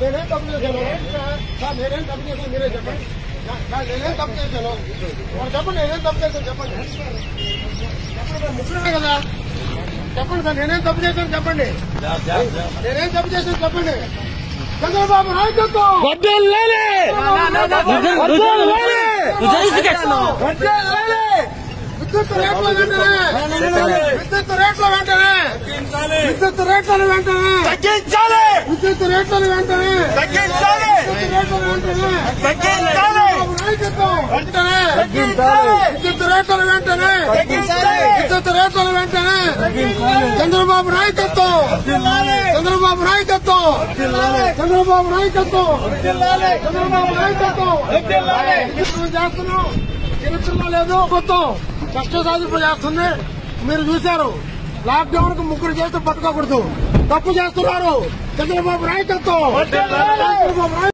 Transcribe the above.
నేనేం తప్పు చేశాను సార్ నేనేం తప్పు చేశాను మీరే చెప్పండి సార్ నేనేం తప్పు చేశాను మరి చెప్పండి నేనేం తప్పు చేశాను చెప్పండి చెప్పండి సార్ ముగ్గురే కదా చెప్పండి సార్ నేనేం తప్పు చేశాను చెప్పండి నేనేం తప్పు చేశాను చెప్పండి చంద్రబాబు నాయకత్వం వడ్డేళ్ళాలి! వడ్డేళ్ళాలి! వడ్డేళ్ళాలి! విద్యుత్ రేట్ల వెంటనే విద్యుత్ రేట్ల వెంటనే విద్యుత్ రేట్లను వెంటనే తగ్గించాలి విద్యుత్ రేట్లను వెంటనే తగ్గించాలి విద్యుత్ రేట్లను వెంటనే తగ్గించాలి చంద్రబాబు నాయకత్వం వెంటనే విద్యుత్ రేట్లను వెంటనే తగ్గించాలి విద్యుత్ రేట్లను వెంటనే చంద్రబాబు నాయకత్వం చంద్రబాబు నాయకత్వం చంద్రబాబు నాయకత్వం చంద్రబాబు నాయకత్వం ఇప్పుడు చేస్తున్నాం చరిత్రలో లేదు మొత్తం కష్ట సాధింపు చేస్తుంది మీరు చూశారు లాక్డౌన్ కు ముగ్గురు చేస్తే పట్టుకోకూడదు తప్పు చేస్తున్నారు చంద్రబాబు నాయకత్వం చంద్రబాబు నాయకత్వం